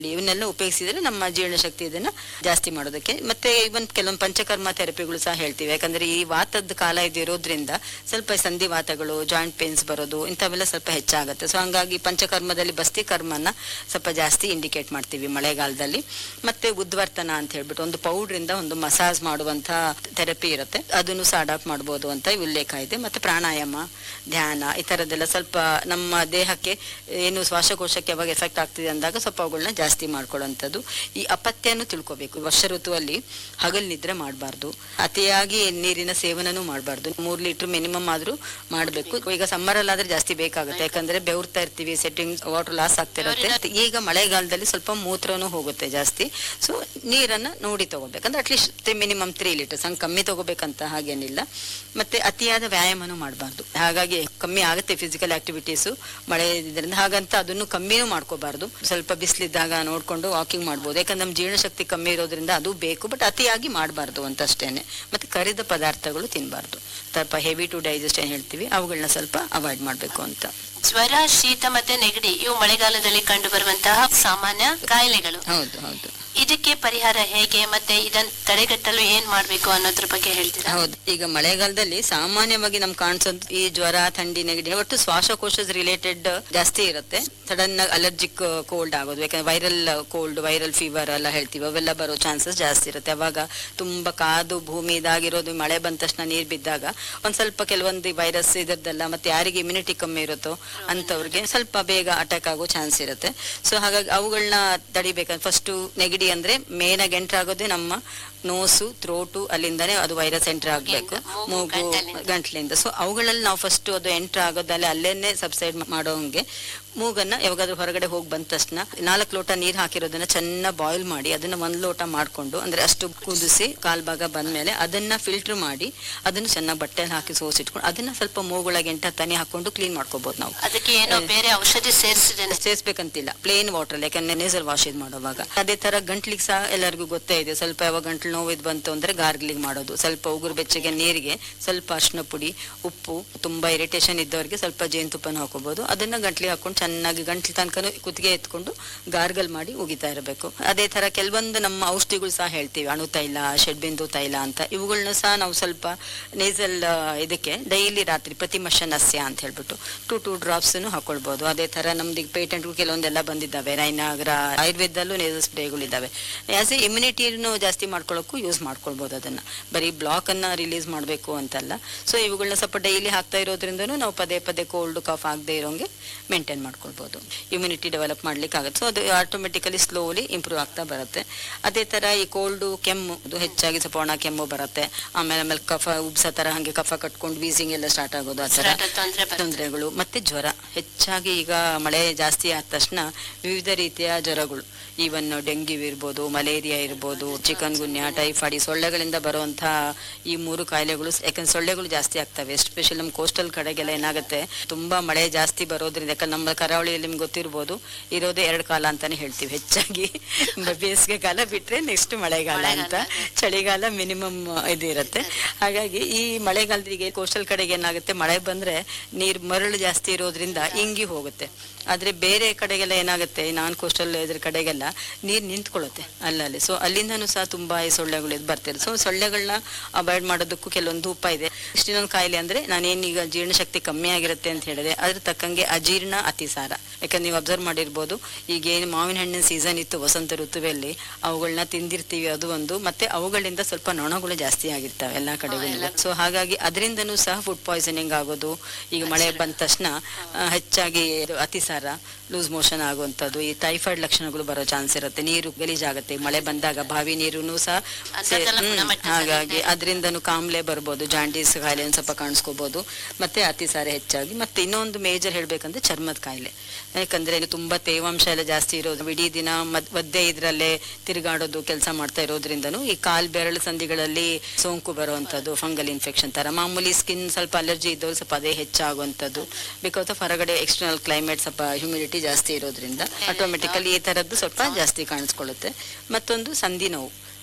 ಇವನ್ನೆಲ್ಲ ಉಪಯೋಗಿಸಿದ್ರೆ ನಮ್ಮ ಜೀರ್ಣಶಕ್ತಿ ಇದನ್ನ ಜಾಸ್ತಿ ಮಾಡೋದಕ್ಕೆ ಮತ್ತೆ ಇವನ್ ಕೆಲವೊಂದು ಪಂಚಕರ್ಮ ಥೆರಪಿಗಳು ಸಹ ಹೇಳ್ತೀವಿ ಯಾಕಂದ್ರೆ ಈ ವಾತದ ಕಾಲ ಇದಿರೋದ್ರಿಂದ ಸ್ವಲ್ಪ ಸಂಧಿ ವಾತಗಳು ಜಾಯಿಂಟ್ ಪೇನ್ಸ್ ಬರೋದು ಇಂಥವೆಲ್ಲ ಸ್ವಲ್ಪ ಹೆಚ್ಚಾಗುತ್ತೆ ಸೊ ಹಂಗಾಗಿ ಪಂಚಕರ್ಮದಲ್ಲಿ ಬಸ್ತಿ ಕರ್ಮನ ಸ್ವಲ್ಪ ಜಾಸ್ತಿ ಇಂಡಿಕೇಟ್ ಮಾಡ್ತೀವಿ ಮಳೆಗಾಲದಲ್ಲಿ ಮತ್ತೆ ಉದ್ವರ್ತನ ಅಂತ ಹೇಳ್ಬಿಟ್ಟು ಒಂದು ಪೌಡ್ರ್ ಇಂದ ಒಂದು ಮಸಾಜ್ ಮಾಡುವಂತ ಥೆರಪಿ ಇರುತ್ತೆ ಅದನ್ನು ಸಹ ಅಡಾಪ್ಟ್ ಮಾಡ್ಬೋದು ಅಂತ ಉಲ್ಲೇಖ ಇದೆ ಮತ್ತೆ ಪ್ರಾಣಾಯಾಮ ಧ್ಯಾನ ಈ ತರದ್ದೆಲ್ಲ ಸ್ವಲ್ಪ ನಮ್ಮ ದೇಹಕ್ಕೆ ಏನು ಶ್ವಾಸಕೋಶಕ್ಕೆ ಯಾವಾಗ ಎಫೆಕ್ಟ್ ಆಗ್ತಿದೆ ಅಂದಾಗ ಸ್ವಲ್ಪ ಅವುಗಳನ್ನ ಜಾಸ್ತಿ ಮಾಡ್ಕೊಳ್ಳೋಂಥದ್ದು ಈ ಅಪತ್ಯನೂ ತಿಳ್ಕೊಬೇಕು ವರ್ಷ ಋತುವಲ್ಲಿ ಹಗಲ್ ನಿದ್ರೆ ಮಾಡಬಾರ್ದು ಅತಿಯಾಗಿ ನೀರಿನ ಸೇವನನೂ ಮಾಡಬಾರ್ದು ಮೂರ್ ಲೀಟರ್ ಮಿನಿಮಮ್ ಆದ್ರೂ ಮಾಡಬೇಕು ಈಗ ಸಮ್ಮರ್ ಅಲ್ಲಾದ್ರೆ ಜಾಸ್ತಿ ಬೇಕಾಗುತ್ತೆ ಯಾಕಂದ್ರೆ ಬೆವರ್ತಾ ಇರ್ತೀವಿ ಸೆಟ್ಟಿಂಗ್ ವಾಟರ್ ಲಾಸ್ ಆಗ್ತಿರುತ್ತೆ ಈಗ ಮಳೆಗಾಲದಲ್ಲಿ ಸ್ವಲ್ಪ ಮೂತ್ರನೂ ಹೋಗುತ್ತೆ ಜಾಸ್ತಿ ಸೊ ನೀರನ್ನ ನೋಡಿ ತಗೋಬೇಕಂದ್ರೆ ಅಟ್ಲೀಸ್ಟ್ ಮಿನಿಮಮ್ ತ್ರೀ ಲೀಟರ್ಸ್ ಹಂಗೆ ಕಮ್ಮಿ ತಗೋಬೇಕಂತ ಹಾಗೇನಿಲ್ಲ ಮತ್ತೆ ಅತಿಯಾದ ವ್ಯಾಯಾಮನೂ ಮಾಡಬಾರ್ದು ಹಾಗಾಗಿ ಕಮ್ಮಿ ಆಗುತ್ತೆ ಫಿಸಿಕಲ್ ಆಕ್ಟಿವಿಟೀಸು ಮಳೆ ಇದರಿಂದ ಹಾಗಂತ ಅದನ್ನು ಕಮ್ಮಿನೂ ಮಾಡ್ಕೋಬಾರ್ದು ಸ್ವಲ್ಪ ಬಿಸಿಲಿದ್ದಾಗ ನೋಡ್ಕೊಂಡು ವಾಕಿಂಗ್ ಮಾಡ್ಬೋದು ಯಾಕಂದ್ರೆ ನಮ್ಮ ಜೀರ್ಣಶಕ್ತಿ ಕಮ್ಮಿ ಇರೋದ್ರಿಂದ ಅದು ಬೇಕು ಬಟ್ ಅತಿಯಾಗಿ ಮಾಡಬಾರ್ದು ಅಂತ ಅಷ್ಟೇನೆ ಮತ್ತೆ ಕರಿದ ಪದಾರ್ಥಗಳು ತಿನ್ನಬಾರ್ದು ಸ್ವಲ್ಪ ಹೆವಿ ಟು ಡೈಜೆಸ್ಟ್ ಏನ್ ಹೇಳ್ತೀವಿ ಅವುಗಳನ್ನ ಸ್ವಲ್ಪ ಅವಾಯ್ಡ್ ಮಾಡಬೇಕು ಅಂತ ಜ್ವರ ಶೀತ ಮತ್ತೆ ನೆಗಡಿ ಇವು ಮಳೆಗಾಲದಲ್ಲಿ ಕಂಡು ಬರುವಂತಹ ಸಾಮಾನ್ಯ ಕಾಯಿಲೆಗಳು ಹೌದು ಹೌದು ಇದಕ್ಕೆ ಪರಿಹಾರ ಹೇಗೆ ಮತ್ತೆ ಇದನ್ನ ತಡೆಗಟ್ಟಲು ಏನ್ ಮಾಡ್ಬೇಕು ಅನ್ನೋದ್ರ ಬಗ್ಗೆ ಹೇಳ್ತೀರಾ ಹೌದು ಈಗ ಮಳೆಗಾಲದಲ್ಲಿ ಸಾಮಾನ್ಯವಾಗಿ ನಮ್ಗೆ ಕಾಣಿಸೋದು ಈ ಜ್ವರ ಥಂಡಿ ನೆಗಡಿ ಒಟ್ಟು ಶ್ವಾಸಕೋಶದ ರಿಲೇಟೆಡ್ ಜಾಸ್ತಿ ಇರುತ್ತೆ ಸಡನ್ ಅಲರ್ಜಿಕ್ ಕೋಲ್ಡ್ ಆಗೋದು ಯಾಕಂದ್ರೆ ವೈರಲ್ ಕೋಲ್ಡ್ ವೈರಲ್ ಫೀವರ್ ಎಲ್ಲ ಹೇಳ್ತೀವಿ ಅವೆಲ್ಲ ಬರೋ ಚಾನ್ಸಸ್ ಜಾಸ್ತಿ ಇರುತ್ತೆ ಅವಾಗ ತುಂಬಾ ಕಾದು ಭೂಮಿ ಇದಾಗಿರೋದು ಮಳೆ ಬಂದ ತಕ್ಷಣ ನೀರ್ ಬಿದ್ದಾಗ ಒಂದ್ ಸ್ವಲ್ಪ ಕೆಲವೊಂದು ವೈರಸ್ ಇದರದ್ದೆಲ್ಲ ಮತ್ತೆ ಯಾರಿಗೆ ಇಮ್ಯುನಿಟಿ ಕಮ್ಮಿ ಇರುತ್ತೋ ಅಂತವ್ರಿಗೆ ಸ್ವಲ್ಪ ಬೇಗ ಅಟ್ಯಾಕ್ ಆಗೋ ಚಾನ್ಸ್ ಇರುತ್ತೆ ಸೊ ಹಾಗಾಗಿ ಅವುಗಳನ್ನ ತಡಿಬೇಕಂದ್ರೆ ಫಸ್ಟ್ ನೆಗಡಿ ಅಂದ್ರೆ ಮೇನ್ ಆಗಿ ಎಂಟರ್ ಆಗೋದೇ ನಮ್ಮ ನೋಸು ಥ್ರೋಟು ಅಲ್ಲಿಂದಾನೇ ಅದು ವೈರಸ್ ಎಂಟರ್ ಆಗ್ಬೇಕು ಮೂಗು, ಮೂಗು ಗಂಟಲಿಂದ. ಗಂಟ್ಲಿಂದ ಸೊ ಅವುಗಳಲ್ಲಿ ನಾವು ಫಸ್ಟ್ ಅದು ಎಂಟರ್ ಆಗೋದಲ್ಲೇ ಅಲ್ಲೇನೆ ಸಬ್ಸೈಡ್ ಮಾಡೋಂಗೆ ಮೂಗನ್ನ ಯಾವಾಗಾದ್ರೂ ಹೊರಗಡೆ ಹೋಗಿ ಬಂದ ತಕ್ಷಣ ನಾಲ್ಕು ಲೋಟ ನೀರ್ ಹಾಕಿರೋದನ್ನ ಚೆನ್ನಾಗಿ ಬಾಯ್ಲ್ ಮಾಡಿ ಅದನ್ನ ಒಂದ್ ಲೋಟ ಮಾಡ್ಕೊಂಡು ಅಂದ್ರೆ ಅಷ್ಟು ಕುದಿಸಿ ಕಾಲ್ ಭಾಗ ಬಂದ್ಮೇಲೆ ಅದನ್ನ ಫಿಲ್ಟರ್ ಮಾಡಿ ಅದನ್ನ ಚೆನ್ನಾಗಿ ಬಟ್ಟೆಲಿ ಹಾಕಿ ಸೋಸಿಟ್ಕೊಂಡು ಅದನ್ನ ಸ್ವಲ್ಪ ಮೂಗೊಳಗೆ ಎಂಟ ತನಿ ಹಾಕೊಂಡು ಕ್ಲೀನ್ ಮಾಡ್ಕೋಬಹುದು ನಾವು ಅದಕ್ಕೆ ಏನೋ ಬೇರೆ ಔಷಧಿ ಸೇರಿಸಿದ್ದೇನೆ ಸೇರಿಸ್ಬೇಕಂತಿಲ್ಲ ಪ್ಲೇನ್ ವಾಟರ್ ಯಾಕಂದ್ರೆ ನೇಸಲ್ ವಾಶ್ ಇದು ಮಾಡುವಾಗ ಅದೇ ತರ ಗಂಟ್ಲಿಗೆ ಸಹ ಎಲ್ಲರಿಗೂ ಗೊತ್ತೇ ಇದೆ ಸ್ವಲ್ಪ ಯಾವಾಗ ಗಂಟ್ಲು ನೋವು ಇದು ಬಂತು ಅಂದ್ರೆ ಗಾರ್ಗ್ಲಿಂಗ್ ಮಾಡೋದು ಸ್ವಲ್ಪ ಉಗುರು ಬೆಚ್ಚಗೆ ನೀರಿಗೆ ಸ್ವಲ್ಪ ಅರ್ಶಿನ ಪುಡಿ ಉಪ್ಪು ತುಂಬಾ ಇರಿಟೇಷನ್ ಇದ್ದವರಿಗೆ ಸ್ವಲ್ಪ ಜೇನುತುಪ್ಪನ ಹಾಕೋಬಹುದು ಅದನ್ನ ಗಂಟ್ಲಿಗೆ ಹಾಕೊಂಡು ಚೆನ್ನಾಗಿ ಗಂಟ್ಲು ತನಕ ಕುತ್ತಿಗೆ ಎತ್ಕೊಂಡು ಗಾರ್ಗಲ್ ಮಾಡಿ ಉಗಿತಾ ಇರಬೇಕು ಅದೇ ತರ ಕೆಲವೊಂದು ನಮ್ಮ ಔಷಧಿಗಳು ಸಹ ಹೇಳ್ತೀವಿ ಅಣು ತೈಲ ಷಡ್ಬಿಂದು ತೈಲ ಅಂತ ಇವುಗಳನ್ನ ಸಹ ನಾವು ಸ್ವಲ್ಪ ನೇಸಲ್ ಇದಕ್ಕೆ ಡೈಲಿ ರಾತ್ರಿ ಪ್ರತಿಮಶ ನಸ್ಯ ಅಂತ ಹೇಳ್ಬಿಟ್ಟು ಟು ಟೂ ಡ್ರಾಪ್ಸ್ ಹಾಕೊಳ್ಬಹುದು ಅದೇ ತರ ನಮ್ದು ಪೇಟೆಂಟ್ ಕೆಲವೊಂದೆಲ್ಲ ಬಂದಿದ್ದಾವೆ ರೈನಾಗ್ರ ಆಯುರ್ವೇದಲ್ಲೂ ನೇಸಲ್ ಸ್ಪ್ರೇಗಳು ಇದಾವೆ ಆಸ್ ಎ ಇಮ್ಯುನಿಟಿನೂ ಜಾಸ್ತಿ ಮಾಡ್ಕೊಳ್ಳೋಕ್ಕೂ ಯೂಸ್ ಮಾಡ್ಕೊಳ್ಬಹುದು ಅದನ್ನ ಬರೀ ಬ್ಲಾಕ್ ಅನ್ನ ರಿಲೀಸ್ ಮಾಡಬೇಕು ಅಂತಲ್ಲ ಸೊ ಇವುಗಳನ್ನ ಸ್ವಲ್ಪ ಡೈಲಿ ಹಾಕ್ತಾ ಇರೋದ್ರಿಂದನೂ ನಾವು ಪದೇ ಪದೇ ಕೋಲ್ಡ್ ಕಾಫ್ ಆಗದೆ ಇರೋಂಗೆ ಮೇಂಟೈನ್ ಮಾಡ್ಕೊಳ್ಬಹುದು ಇಮ್ಯುನಿಟಿ ಡೆವಲಪ್ ಮಾಡ್ಲಿಕ್ಕೆ ಆಗುತ್ತೆ ಸೊ ಅದು ಆಟೋಮೆಟಿಕಲಿ ಸ್ಲೋಲಿ ಇಂಪ್ರೂವ್ ಆಗ್ತಾ ಬರುತ್ತೆ ಅದೇ ತರ ಈ ಕೋಲ್ಡು ಕೆಮ್ಮು ಅದು ಹೆಚ್ಚಾಗಿ ಸ್ವಲ್ಪ ಒಣ ಕೆಮ್ಮು ಬರುತ್ತೆ ಆಮೇಲೆ ಆಮೇಲೆ ಕಫ ಉಬ್ಸ ತರ ಹಂಗೆ ಕಫ ಕಟ್ಕೊಂಡು ವೀಸಿಂಗ್ ಎಲ್ಲ ಸ್ಟಾರ್ಟ್ ಆಗೋದು ಆ ತರ ಉಸಿರಾಟದ ತೊಂದ್ರೆ ಬರುತ್ತೆ. ತೊಂದರೆಗಳು ಮತ್ತೆ ಜ್ವರ ಹೆಚ್ಚಾಗಿ ಈಗ ಮಳೆ ಜಾಸ್ತಿ ಆದ ತಕ್ಷಣ ವಿವಿಧ ರೀತಿಯ ಜ್ವರಗಳು ಈವನ್ ಡೆಂಗ್ಯೂ ಇರ್ಬೋದು ಮಲೇರಿಯಾ ಇರ್ಬೋದು ಚಿಕನ್ ಗುನ್ಯಾ ಟೈಫಾಯ್ಡ್ ಈ ಸೊಳ್ಳೆಗಳಿಂದ ಬರುವಂತ ಈ ಮೂರು ಕಾಯಿಲೆಗಳು ಯಾಕಂದ್ರೆ ಸೊಳ್ಳೆಗಳು ಜಾಸ್ತಿ ಆಗ್ತವೆ ಎಸ್ಪೆಷಲಿ ನಮ್ಮ ಕೋಸ್ಟಲ್ ಕಡೆಗೆಲ್ಲ ಏನಾಗುತ್ತೆ ತುಂಬಾ ಮಳೆ ಜಾಸ್ತಿ ಬರೋದ್ರಿಂದ ಯಾಕಂದ್ರೆ ನಮ್ಮ ಕರಾವಳಿಯಲ್ಲಿ ನಿಮ್ಗೆ ಗೊತ್ತಿರ್ಬೋದು ಇರೋದೇ ಎರಡು ಕಾಲ ಅಂತಾನೆ ಹೇಳ್ತೀವಿ ಹೆಚ್ಚಾಗಿ ಬೇಸಿಗೆ ಕಾಲ ಬಿಟ್ರೆ ನೆಕ್ಸ್ಟ್ ಮಳೆಗಾಲ ಅಂತ ಚಳಿಗಾಲ ಮಿನಿಮಮ್ ಇದು ಇರುತ್ತೆ ಹಾಗಾಗಿ ಈ ಮಳೆಗಾಲದಿಗೆ ಕೋಸ್ಟಲ್ ಕಡೆಗೆ ಏನಾಗುತ್ತೆ ಮಳೆ ಬಂದ್ರೆ ನೀರ್ ಮರಳು ಜಾಸ್ತಿ ಇರೋದ್ರಿಂದ ಇಂಗಿ ಹೋಗುತ್ತೆ ಆದ್ರೆ ಬೇರೆ ಕಡೆಗೆಲ್ಲ ಏನಾಗುತ್ತೆ ನಾನ್ ಕೋಸ್ಟಲ್ ಇದ್ರ ಕಡೆಗೆಲ್ಲ ನೀರ್ ನಿಂತ್ಕೊಳ್ಳುತ್ತೆ ಅಲ್ಲಲ್ಲಿ ಸೊ ಅಲ್ಲಿಂದನೂ ಸಹ ತುಂಬಾ ಈ ಸೊಳ್ಳೆಗಳು ಇದು ಬರ್ತಾರೆ ಸೊ ಸೊಳ್ಳೆಗಳನ್ನ ಅವಾಯ್ಡ್ ಮಾಡೋದಕ್ಕೂ ಕೆಲವೊಂದು ಉಪಾಯ ಇದೆ ಇಷ್ಟು ಇನ್ನೊಂದು ಕಾಯಿಲೆ ಅಂದ್ರೆ ನಾನೇನೀಗ ಜೀರ್ಣಶಕ್ತಿ ಕಮ್ಮಿ ಆಗಿರುತ್ತೆ ಅಂತ ಹೇಳಿದೆ ಅದ್ರ ತಕ್ಕಂಗೆ ಅಜೀರ್ಣ ಅತಿಸಾರ ಯಾಕಂದ್ರೆ ನೀವು ಅಬ್ಸರ್ವ್ ಮಾಡಿರ್ಬೋದು ಈಗ ಏನು ಮಾವಿನ ಹಣ್ಣಿನ ಸೀಸನ್ ಇತ್ತು ವಸಂತ ಋತುವಲ್ಲಿ ಅವುಗಳನ್ನ ತಿಂದಿರ್ತೀವಿ ಅದು ಒಂದು ಮತ್ತೆ ಅವುಗಳಿಂದ ಸ್ವಲ್ಪ ನೊಣಗಳು ಜಾಸ್ತಿ ಆಗಿರ್ತವೆ ಎಲ್ಲಾ ಕಡೆಗೂ ಸೊ ಹಾಗಾಗಿ ಅದರಿಂದನೂ ಸಹ ಫುಡ್ ಪಾಯ್ಸನಿಂಗ್ ಆಗೋದು ಈಗ ಮಳೆ ಬಂದ ತಕ್ಷಣ ಆ, ಹೆಚ್ಚಾಗಿ ಇದು ಅತಿಸಾರ ಲೂಸ್ ಮೋಷನ್ ಆಗುವಂಥದ್ದು ಈ ಟೈಫಾಯ್ಡ್ ಲಕ್ಷಣಗಳು ಬರೋ ಚಾನ್ಸ್ ಇರುತ್ತೆ ನೀರು ಗಲೀಜಾಗುತ್ತೆ ಮಳೆ ಬಂದಾಗ ಬಾವಿ ನೀರುನು ಸಹ ಸೇ- ಅಂತದ್ದೆಲ್ಲ ಹ್ಮ್, ಗುಣಮಟ್ಟ ಹಾಗಾಗಿ ಅದರಿಂದನೂ ಕಾಮ್ಲೆ ಬರ್ಬೋದು ಜಾಂಡೀಸ್ ಕಾಯಿಲೆ ಒಂದ್ ಸ್ವಲ್ಪ ಕಾಣಿಸ್ಕೋಬಹುದು ಮತ್ತೆ ಅತಿಸಾರ ಹೆಚ್ಚಾಗಿ ಮತ್ತೆ ಇನ್ನೊಂದು ಮೇಜರ್ ಹೇಳ್ಬೇಕಂದ್ರೆ ಚರ್ಮದ ಕಾಯಿಲೆ ಯಾಕಂದ್ರೆ ಇದು ತುಂಬಾ ತೇವಾಂಶ ಎಲ್ಲ ಜಾಸ್ತಿ ಇರೋದು ಇಡೀ ದಿನ ಮದ್- ಒದ್ದೆ ಇದ್ರಲ್ಲೇ ತಿರುಗಾಡೋದು ಕೆಲಸ ಮಾಡ್ತಾ ಇರೋದ್ರಿಂದನೂ ಈ ಕಾಲ್ ಬೆರಳು ಸಂಧಿಗಳಲ್ಲಿ ಸೋಂಕು ಬರುವಂತದ್ದು ಫಂಗಲ್ ಇನ್ಫೆಕ್ಷನ್ ತರ ಮಾಮೂಲಿ ಸ್ಕಿನ್ ಸ್ವಲ್ಪ ಅಲರ್ಜಿ ಇದ್ದವ್ರು ಸ್ವಲ್ಪ ಅದೇ ಹೆಚ್ಚಾಗುವಂಥದ್ದು ಬಿಕಾಸ್ ಆಫ್ ಹೊರಗಡೆ ಎಕ್ಸ್ಟರ್ನಲ್ ಕ್ಲೈಮೇಟ್ ಸ್ವಲ್ಪ ಹ್ಯೂಮಿಡಿಟಿ ಜಾಸ್ತಿ ಇರೋದ್ರಿಂದ ಆಟೋಮೆಟಿಕಲಿ ಈ ತರದ್ದು ಸ್ವಲ್ಪ ಜಾಸ್ತಿ ಕಾಣಿಸ್ಕೊಳ್ಳುತ್ತೆ ಮತ್ತೊಂದು ಸಂಧಿ ನೋವು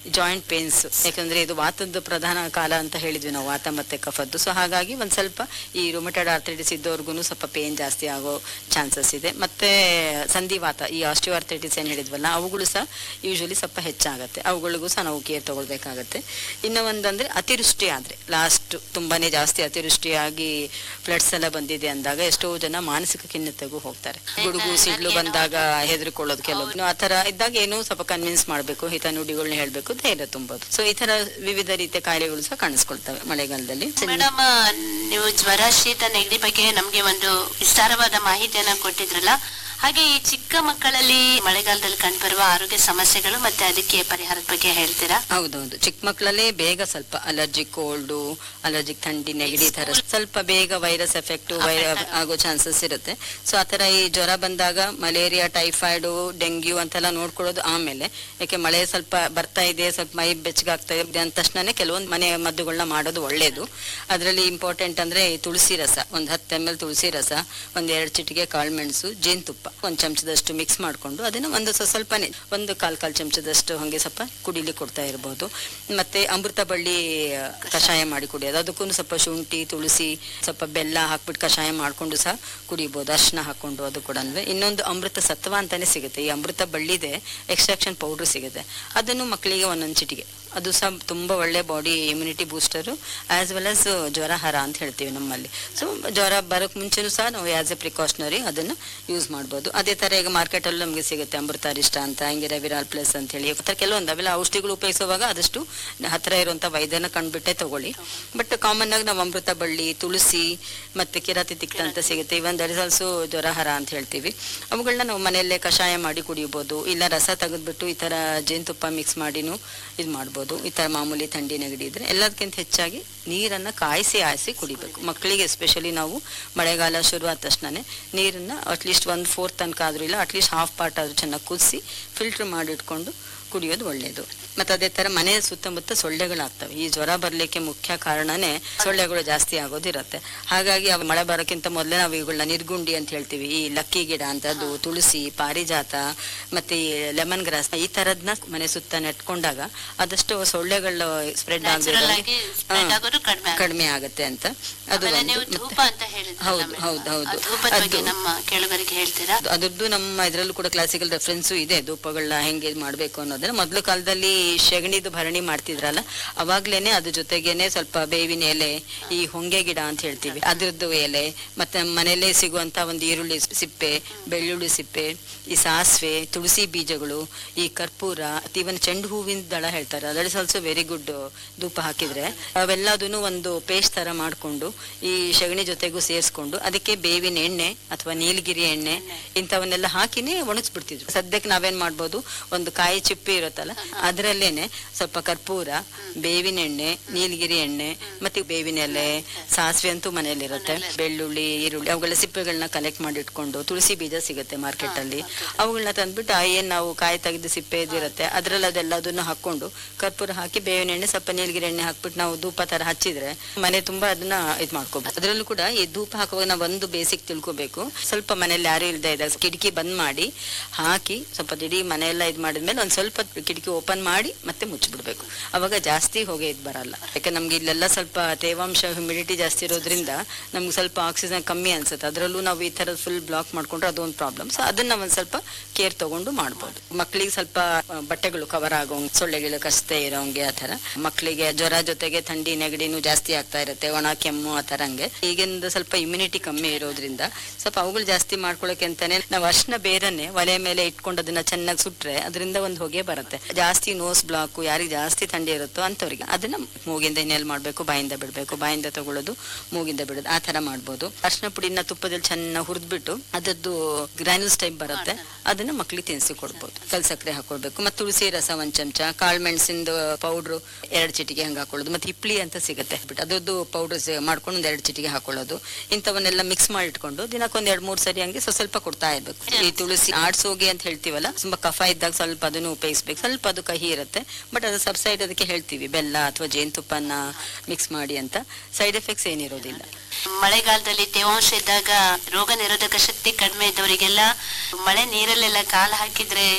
ಜಾಯಿಂಟ್ ಪೇನ್ಸ್ ಯಾಕಂದ್ರೆ ಇದು ವಾತದ ಪ್ರಧಾನ ಕಾಲ ಅಂತ ಹೇಳಿದ್ವಿ ನಾವು ವಾತ ಮತ್ತೆ ಕಫದ್ದು ಸೊ ಹಾಗಾಗಿ ಒಂದ್ ಸ್ವಲ್ಪ ಈ ರುಮಟೆಡ್ ಆರ್ಥೈಟಿಸ್ ಇದ್ದವ್ರಿಗೂ ಸ್ವಲ್ಪ ಪೇನ್ ಜಾಸ್ತಿ ಆಗೋ ಚಾನ್ಸಸ್ ಇದೆ ಮತ್ತೆ ಸಂಧಿವಾತ ಈ ಆಸ್ಟಿಯೋ ಆರ್ಥೈಟಿಸ್ ಏನ್ ಹೇಳಿದ್ವಲ್ಲ ಅವುಗಳು ಸಹ ಯೂಶಲಿ ಸ್ವಲ್ಪ ಹೆಚ್ಚಾಗತ್ತೆ ಅವುಗಳಿಗೂ ಸಹ ನಾವು ಕೇರ್ ತಗೊಳ್ಬೇಕಾಗತ್ತೆ ಇನ್ನು ಒಂದಂದ್ರೆ ಅತಿವೃಷ್ಟಿ ಆದ್ರೆ ಲಾಸ್ಟ್ ತುಂಬಾನೇ ಜಾಸ್ತಿ ಅತಿವೃಷ್ಟಿಯಾಗಿ ಫ್ಲಡ್ಸ್ ಎಲ್ಲ ಬಂದಿದೆ ಅಂದಾಗ ಎಷ್ಟೋ ಜನ ಮಾನಸಿಕ ಖಿನ್ನತೆಗೂ ಹೋಗ್ತಾರೆ ಗುಡುಗು ಸಿಡ್ಲು ಬಂದಾಗ ಹೆದರ್ಕೊಳ್ಳೋದು ಕೆಲವೊಬ್ರು ಆ ತರ ಇದ್ದಾಗ ಏನು ಸ್ವಲ್ಪ ಕನ್ವಿನ್ಸ್ ಮಾಡ್ಬೇಕು ಹಿತ ನುಡಿಗಳನ್ನ ಹೇಳ್ಬೇಕು ಧೈರ್ಯ ತುಂಬೋದು ಸೊ ಈ ತರ ವಿವಿಧ ರೀತಿಯ ಕಾಯಿಲೆಗಳು ಸಹ ಕಾಣಿಸ್ಕೊಳ್ತವೆ ಮಳೆಗಾಲದಲ್ಲಿ ಮೇಡಮ್ ನೀವು ಜ್ವರ ಶೀತ ನೆಗಡಿ ಬಗ್ಗೆ ನಮ್ಗೆ ಒಂದು ವಿಸ್ತಾರವಾದ ಮಾಹಿತಿಯನ್ನ ಕೊಟ್ಟಿದ್ರಲ್ಲ ಹಾಗೆ ಈ ಚಿಕ್ಕ ಮಕ್ಕಳಲ್ಲಿ ಮಳೆಗಾಲದಲ್ಲಿ ಕಂಡುಬರುವ ಆರೋಗ್ಯ ಸಮಸ್ಯೆಗಳು ಮತ್ತೆ ಅದಕ್ಕೆ ಪರಿಹಾರದ ಬಗ್ಗೆ ಹೇಳ್ತೀರಾ ಹೌದೌದು ಚಿಕ್ಕ ಮಕ್ಕಳಲ್ಲೇ ಬೇಗ ಸ್ವಲ್ಪ ಅಲರ್ಜಿಕ್ ಕೋಲ್ಡ್ ಅಲರ್ಜಿಕ್ ಥಂಡಿ ನೆಗಡಿ ಈ ತರ ಸ್ವಲ್ಪ ಬೇಗ ವೈರಸ್ ಎಫೆಕ್ಟ್ ಆಗೋ ಚಾನ್ಸಸ್ ಇರುತ್ತೆ ಸೊ ಆತರ ಈ ಜ್ವರ ಬಂದಾಗ ಮಲೇರಿಯಾ ಟೈಫಾಯ್ಡ್ ಡೆಂಗ್ಯೂ ಅಂತೆಲ್ಲ ನೋಡ್ಕೊಳ್ಳೋದು ಆಮೇಲೆ ಯಾಕೆ ಮಳೆ ಸ್ವಲ್ಪ ಬರ್ತಾ ಇದೆ ಸ್ವಲ್ಪ ಮೈ ಬೆಚ್ಚಗಾಗ್ತಾ ಇದೆ ಅಂದ ತಕ್ಷಣನೇ ಕೆಲವೊಂದು ಮನೆ ಮದ್ದುಗಳನ್ನ ಮಾಡೋದು ಒಳ್ಳೇದು ಅದರಲ್ಲಿ ಇಂಪಾರ್ಟೆಂಟ್ ಅಂದ್ರೆ ಈ ತುಳಸಿ ರಸ ಒಂದ್ ಹತ್ತು ಎಮ್ ಎಲ್ ತುಳಸಿ ರಸ ಒಂದ್ ಎರಡು ಚಿಟಿಗೆ ಕಾಳುಮೆಣಸು ಜೇನುತುಪ್ಪ ಒಂದ್ ಚಮಚದಷ್ಟು ಮಿಕ್ಸ್ ಮಾಡ್ಕೊಂಡು ಅದನ್ನ ಒಂದು ಸ್ವ- ಸ್ವಲ್ಪನೇ ಒಂದು ಕಾಲ್ ಕಾಲ್ ಚಮಚದಷ್ಟು ಹಂಗೆ ಸ್ವಲ್ಪ ಕುಡಿಲಿ ಕೊಡ್ತಾ ಇರಬಹುದು ಮತ್ತೆ ಅಮೃತ ಬಳ್ಳಿ ಆ, ಕಷಾಯ ಮಾಡಿ ಕುಡಿಯೋದು ಅದಕ್ಕೂ ಸ್ವಲ್ಪ ಶುಂಠಿ ತುಳಸಿ ಸ್ವಲ್ಪ ಬೆಲ್ಲ ಹಾಕ್ಬಿಟ್ಟು ಕಷಾಯ ಮಾಡ್ಕೊಂಡು ಸಹ ಕುಡಿಬಹುದು ಅರ್ಶನ ಹಾಕೊಂಡು ಅದು ಕೂಡ ಇನ್ನೊಂದು ಅಮೃತ ಸತ್ವ ಅಂತಾನೆ ಸಿಗುತ್ತೆ ಈ ಅಮೃತ ಬಳ್ಳಿದೆ ಎಕ್ಸ್ಟ್ರಾಕ್ಷನ್ ಪೌಡರ್ ಸಿಗುತ್ತೆ ಅದನ್ನು ಮಕ್ಕಳಿಗೆ ಒಂದೊಂದು ಚಿಟಿಗೆ ಅದು ಸಹ ತುಂಬಾ ಒಳ್ಳೆ body immunity booster as well as ಜ್ವರ ಹರ ಅಂತ ಹೇಳ್ತೀವಿ ನಮ್ಮಲ್ಲಿ ಸೊ ಜ್ವರ ಬರೋಕ್ ಮುಂಚೆನೂ ಸಹ ನಾವು ಆಸ್ ಎ ಪ್ರಿಕಾಷನರಿ ಅದನ್ನ ಯೂಸ್ ಮಾಡ್ಬೋದು ಅದೇ ತರ ಈಗ ಮಾರ್ಕೆಟ್ ಅಲ್ಲಿ ನಮಗೆ ಸಿಗುತ್ತೆ ಅಮೃತಾರಿಷ್ಟ ಅಂತ ಹಿಂಗೆ ರವಿರಾಲ್ ಪ್ಲಸ್ ಅಂತ ಹೇಳಿ ಈ ತರ ಕೆಲವೊಂದು ಅವೆಲ್ಲ ಔಷಧಿಗಳು ಉಪಯೋಗಿಸುವಾಗ ಆದಷ್ಟು ಹತ್ರ ಇರುವಂತ ವೈದ್ಯನ ಕಂಡ್ಬಿಟ್ಟೆ ತಗೊಳ್ಳಿ ಬಟ್ ಕಾಮನ್ ಆಗಿ ನಾವು ಅಮೃತ ಬಳ್ಳಿ ತುಳಸಿ ಮತ್ತೆ ಕಿರಾತಿ ತಿಕ್ತ ಅಂತ ಸಿಗುತ್ತೆ ಇವನ್ ದಟ್ ಇಸ್ ಆಲ್ಸೋ ಜ್ವರಹರ ಅಂತ ಹೇಳ್ತೀವಿ ಅವುಗಳನ್ನ ನಾವು ಮನೆಯಲ್ಲೇ ಕಷಾಯ ಮಾಡಿ ಕುಡಿಯಬಹುದು ಇಲ್ಲ ರಸ ತೆಗೆದ್ಬಿಟ್ಟು ಈ ತರ ಜೇನುತುಪ್ಪ ಮಿಕ್ಸ್ ಮಾಡಿನೂ ಇದು ಮಾಡ್ಬೋದು ಈ ತರ ಮಾಮೂಲಿ ಥಂಡಿ ನೆಗಡಿ ಇದ್ರೆ ಎಲ್ಲದಕ್ಕಿಂತ ಹೆಚ್ಚಾಗಿ ನೀರನ್ನ ಕಾಯಿಸಿ ಆಯಿಸಿ ಕುಡಿಬೇಕು ಮಕ್ಕಳಿಗೆ ಎಸ್ಪೆಷಲಿ ನಾವು ಮಳೆಗಾಲ ಶುರು ಆದ ತಕ್ಷಣನೇ ನೀರನ್ನ ಅಟ್ಲೀಸ್ಟ್ ಒಂದು ಫೋರ್ತ್ ತನಕ ಆದ್ರೂ ಇಲ್ಲ ಅಟ್ಲೀಸ್ಟ್ ಹಾಫ್ ಪಾರ್ಟ್ ಆದ್ರೂ ಚೆನ್ನಾಗಿ ಕುದಿಸಿ ಫಿಲ್ಟರ್ ಮಾಡಿ ಇಟ್ಕೊಂಡು ಕುಡಿಯೋದು ಒಳ್ಳೆಯದು ಮತ್ತೆ ಅದೇ ತರ ಮನೆ ಸುತ್ತಮುತ್ತ ಸೊಳ್ಳೆಗಳಾಗ್ತವೆ ಈ ಜ್ವರ ಬರ್ಲಿಕ್ಕೆ ಮುಖ್ಯ ಕಾರಣನೇ ಸೊಳ್ಳೆಗಳು ಜಾಸ್ತಿ ಆಗೋದಿರುತ್ತೆ ಹಾಗಾಗಿ ಅವು ಮಳೆ ಬರೋಕ್ಕಿಂತ ಮೊದಲೇ ನಾವು ಇವುಗಳನ್ನ ನಿರ್ಗುಂಡಿ ಅಂತ ಹೇಳ್ತೀವಿ ಈ ಲಕ್ಕಿ ಗಿಡ ಅಂತದ್ದು ತುಳಸಿ ಪಾರಿಜಾತ ಮತ್ತೆ ಈ ಲೆಮನ್ ಗ್ರಾಸ್ ಈ ತರದ್ನ ಮನೆ ಸುತ್ತ ನೆಟ್ಕೊಂಡಾಗ ಆದಷ್ಟು ಸೊಳ್ಳೆಗಳು ಸ್ಪ್ರೆಡ್ ನ್ಯಾಚುರಲ್ ಆಗಿ spread ಆಗದೆ ಆಗೋದು ಕಡಿಮೆ ಆಗುತ್ತೆ. ಕಡಿಮೆ ಆಗುತ್ತೆ ಅಂತ ಅದು ಆಮೇಲೆ ಒಂದು. ನೀವು ಮತ್ತೆ- ಧೂಪ ಅಂತ ಹೇಳಿದ್ರಲ್ಲ ಹೌದು, madam. ಹೌದು, ಹೌದು. ಆ ಧೂಪದ ಬಗ್ಗೆ ಅದು- ನಮ್ಮ ಕೇಳುಗರಿಗೆ ಹೇಳ್ತೀರಾ ಅದು- ಅದರದ್ದು ನಮ್ಮ ಇದರಲ್ಲೂ ಕೂಡ ಕ್ಲಾಸಿಕಲ್ ರೆಫರೆನ್ಸು ಇದೆ ಧೂಪಗಳನ್ನ ಹೆಂಗೆ ಮಾಡಬೇಕು ಅನ್ನೋದನ್ನ ಮೊದಲು ಕಾಲದಲ್ಲಿ ಶಗಣಿದು ಭರಣಿ ಮಾಡ್ತಿದ್ರಲ್ಲ ಅವಾಗ್ಲೇನೆ ಅದ್ರ ಜೊತೆಗೇನೆ ಸ್ವಲ್ಪ ಬೇವಿನ ಎಲೆ ಈ ಹೊಂಗೆ ಗಿಡ ಅಂತ ಹೇಳ್ತೀವಿ ಅದ್ರದ್ದು ಎಲೆ ಮತ್ತೆ ಮನೆಯಲ್ಲೇ ಸಿಗುವಂತ ಒಂದು ಈರುಳ್ಳಿ ಸಿಪ್ಪೆ ಬೆಳ್ಳುಳ್ಳಿ ಸಿಪ್ಪೆ ಈ ಸಾಸಿವೆ ತುಳಸಿ ಬೀಜಗಳು ಈ ಕರ್ಪೂರ ಇವನ್ ಚೆಂಡು ಹೂವಿನ ದಳ ಹೇಳ್ತಾರೆ that is also very good ಧೂಪ ಹಾಕಿದ್ರೆ ಅವೆಲ್ಲದನ್ನು ಒಂದು ಪೇಸ್ಟ್ ತರ ಮಾಡ್ಕೊಂಡು ಈ ಶಗಣಿ ಜೊತೆಗೂ ಸೇರಿಸ್ಕೊಂಡು ಅದಕ್ಕೆ ಬೇವಿನ ಎಣ್ಣೆ ಅಥವಾ ನೀಲಗಿರಿ ಎಣ್ಣೆ ಇಂಥವನ್ನೆಲ್ಲ ಹಾಕಿನೇ ಒಣಗಿಸ್ಬಿಡ್ತಿದ್ರು ಸದ್ಯಕ್ಕೆ ನಾವೇನ್ ಮಾಡ್ಬೋದು ಒಂದು ಕಾಯಿ ಚಿಪ್ಪಿ ಇರುತ್ತಲ್ಲ ಅದರಲ್ಲೇನೆ ಸ್ವಲ್ಪ ಕರ್ಪೂರ ಬೇವಿನ ಎಣ್ಣೆ ನೀಲಗಿರಿ ಎಣ್ಣೆ ಮತ್ತೆ ಬೇವಿನ ಎಲೆ ಸಾಸಿವೆ ಅಂತೂ ಮನೆಯಲ್ಲಿರುತ್ತೆ ಬೆಳ್ಳುಳ್ಳಿ ಈರುಳ್ಳಿ ಅವುಗಳ ಸಿಪ್ಪೆಗಳನ್ನ ಕಲೆಕ್ಟ್ ಮಾಡಿ ಇಟ್ಕೊಂಡು ತುಳಸಿ ಬೀಜ ಸಿಗುತ್ತೆ ಮಾರ್ಕೆಟ್ ಅಲ್ಲಿ ಅವುಗಳನ್ನ ತಂದ್ಬಿಟ್ಟು ಆ ಏನ್ ನಾವು ಕಾಯಿ ತೆಗೆದು ಸಿಪ್ಪೆ ಇದಿರುತ್ತೆ ಅದ್ರಲ್ಲಿ ಅದೆಲ್ಲದನ್ನು ಹಾಕೊಂಡು ಕರ್ಪೂರ ಹಾಕಿ ಬೇವಿನ ಎಣ್ಣೆ ಸ್ವಲ್ಪ ನೀಲಗಿರಿ ಎಣ್ಣೆ ಹಾಕ್ಬಿಟ್ಟು ನಾವು ಧೂಪ ತರ ಹಚ್ಚಿದ್ರೆ ಮನೆ ತುಂಬಾ ಅದನ್ನ ಇದ್ ಮಾಡ್ಕೋಬಹುದು ಅದ್ರಲ್ಲೂ ಕೂಡ ಈ ಧೂಪ ಹಾಕುವಾಗ ನಾವು ಒಂದು ಬೇಸಿಕ್ ತಿಳ್ಕೊಬೇಕು ಸ್ವಲ್ಪ ಮನೇಲಿ ಯಾರು ಇಲ್ದೇ ಇದ್ದಾಗ ಕಿಟಕಿ ಬಂದ್ ಮಾಡಿ ಹಾಕಿ ಸ್ವಲ್ಪ ದಿಢಿ ಮನೆಯೆಲ್ಲ ಇದ್ ಮಾಡಿದ್ಮೇಲೆ ಒಂದ್ ಸ್ವಲ್ಪ ಕಿಟಕಿ ಓಪನ್ ಮಾಡಿ ಮತ್ತೆ ಮುಚ್ಚಿಬಿಡ್ಬೇಕು ಅವಾಗ ಜಾಸ್ತಿ ಹೊಗೆ ಇದ್ ಬರಲ್ಲ ಯಾಕೆ ನಮ್ಗೆ ಇಲ್ಲೆಲ್ಲ ಸ್ವಲ್ಪ ತೇವಾಂಶ ಹ್ಯುಮಿಡಿಟಿ ಜಾಸ್ತಿ ಇರೋದ್ರಿಂದ ನಮ್ಗೆ ಸ್ವಲ್ಪ ಆಕ್ಸಿಜನ್ ಕಮ್ಮಿ ಅನ್ಸುತ್ತೆ ಅದರಲ್ಲೂ ನಾವು ಈ ತರ ಫುಲ್ ಬ್ಲಾಕ್ ಮಾಡ್ಕೊಂಡ್ರೆ ಅದೊಂದು ಪ್ರಾಬ್ಲಮ್ ಸೊ ಅದನ್ನ ಒಂದ್ ಸ್ವಲ್ಪ ಕೇರ್ ತಗೊಂಡು ಮಾಡ್ಬೋದು ಮಕ್ಕಳಿಗೆ ಸ್ವಲ್ಪ ಆ, ಬಟ್ಟೆಗಳು ಕವರ್ ಆಗೋಂಗ್ ಸೊಳ್ಳೆಗಳು ಕಷ್ಟೇ ಇರೋಂಗೆ ಆ ತರ ಮಕ್ಕಳಿಗೆ ಜ್ವರ ಜೊತೆಗೆ ಥಂಡಿ ನೆಗಡಿನೂ ಜಾಸ್ತಿ ಆಗ್ತಾ ಇರುತ್ತೆ ಒಣ ಕೆಮ್ಮು ಆ ತರ ಹಂಗೆ ಈಗಿಂದ ಸ್ವಲ್ಪ ಇಮ್ಯುನಿಟಿ ಕಮ್ಮಿ ಇರೋದ್ರಿಂದ ಸ್ವಲ್ಪ ಅವುಗಳು ಜಾಸ್ತಿ ಮಾಡ್ಕೊಳಕ್ಕೆ ಅಂತಾನೆ ನಾವು ಅರ್ಶನ ಬೇರನ್ನೇ ಒಲೆ ಮೇಲೆ ಇಟ್ಕೊಂಡು ಅದನ್ನ ಚೆನ್ನಾಗಿ ಸುಟ್ರೆ ಅದರಿಂದ ಒಂದು ಹೊಗೆ ಬರುತ್ತೆ ಜಾಸ್ತಿ ನೋಸ್ ಬ್ಲಾಕ್ ಯಾರಿಗೆ ಜಾಸ್ತಿ ಥಂಡಿ ಇರುತ್ತೋ ಅಂತವ್ರಿಗೆ ಅದನ್ನ ಮೂಗಿಂದ ಇನ್ನೆಲ್ ಮಾಡ್ಬೇಕು ಬಾಯಿಂದ ಬಿಡ್ಬೇಕು ಬಾಯಿಂದ ತಗೊಳ್ಳೋದು ಮೂಗಿಂದ ಬಿಡೋದು ಆ ತರ ಮಾಡ್ಬೋದು ಅರ್ಶನ ಪುಡಿನ ತುಪ್ಪದಲ್ಲಿ ಚೆನ್ನಾಗಿ ಹುರಿದ್ಬಿಟ್ಟು ಅದರದ್ದು ಗ್ರಾನ್ಯೂಲ್ಸ್ ಟೈಪ್ ಬರುತ್ತೆ ಅದನ್ನ ಮಕ್ಳಿಗೆ ತಿನ್ಸಿ ಕೊಡ್ಬೋದು ಕಲ್ ಸಕ್ಕರೆ ಹಾಕೊಳ್ಬೇಕು ಮತ್ತೆ ತುಳಸಿ ರಸ ಒಂದ್ ಚಮಚ ಕಾಳು ಮೆಣಸಿಂದು ಪೌಡ್ರು ಎರಡು ಚಿಟಿಕೆ ಹಂಗೆ ಹಾಕೊಳ್ಳೋದು ಮತ್ತೆ ಹಿಪ್ಲಿ ಅಂತ ಸಿಗುತ್ತೆ ಬಿಟ್ಟು ಅದರದ್ದು ಪೌಡರ್ ಮಾಡ್ಕೊಂಡು ಒಂದ್ ಎರಡು ಚಿಟಿಕೆ ಹಾಕೊಳ್ಳೋದು ಇಂಥವನ್ನೆಲ್ಲ ಮಿಕ್ಸ್ ಮಾಡಿ ಇಟ್ಕೊಂಡು ದಿನಕ್ಕೊಂದ್ ಎರಡ್ ಮೂರ್ ಸರಿ ಹಂಗೆ ಸ್ವಲ್ಪ ಸ್ವಲ್ಪ ಕೊಡ್ತಾ ಇರ್ಬೇಕು ಈ ತುಳಸಿ ಆಡ್ಸೋಗಿ ಅಂತ ಹೇಳ್ತೀವಲ್ಲ ತುಂಬಾ ಕಫ ಇದ್ದಾಗ ಸ್ವಲ್ಪ ಅದನ್ನು ಉಪಯೋಗಿಸ್ಬೇಕು ಸ್ವಲ್ಪ ಅದು ಕಹಿ ಇರುತ್ತೆ ಬಟ್ ಅದು ಸಬ್ಸೈಡ್ ಅದಕ್ಕೆ ಹೇಳ್ತೀವಿ ಬೆಲ್ಲ ಅಥವಾ ಜೇನುತುಪ್ಪನ ಮಿಕ್ಸ್ ಮಾಡಿ ಅಂತ ಸೈಡ್ ಎಫೆಕ್ಟ್ಸ್ ಏನಿರೋದಿಲ್ಲ ಮಳೆಗಾಲದಲ್ಲಿ ತೇವಾಂಶ ಇದ್ದಾಗ ರೋಗ ನಿರೋಧಕ ಶಕ್ತಿ ಕಡಿಮೆ ಇದ್ದವರಿಗೆಲ್ಲ ಮಳೆ ನೀರಲ್ಲೆಲ್ಲ ಕಾಲು ಹಾಕಿದ್ರೆ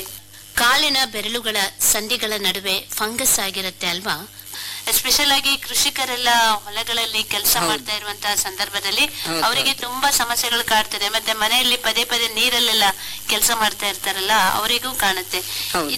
ಕಾಲಿನ ಬೆರಳುಗಳ ಸಂಧಿಗಳ ನಡುವೆ ಫಂಗಸ್ ಆಗಿರುತ್ತೆ ಅಲ್ವಾ ಎಸ್ಪೆಷಲ್ ಆಗಿ ಕೃಷಿಕರೆಲ್ಲ ಹೊಲಗಳಲ್ಲಿ ಕೆಲಸ ಹೌದು. ಮಾಡ್ತಾ ಇರುವಂತಹ ಸಂದರ್ಭದಲ್ಲಿ ಹೌದು, ಅವರಿಗೆ ತುಂಬಾ ಸಮಸ್ಯೆಗಳು ಕಾಡ್ತದೆ ಮತ್ತೆ ಮನೆಯಲ್ಲಿ ಪದೇ ಪದೇ ನೀರಲ್ಲೆಲ್ಲ ಕೆಲಸ ಮಾಡ್ತಾ ಇರ್ತಾರಲ್ಲ ಅವರಿಗೂ ಕಾಣುತ್ತೆ ಹೌದು.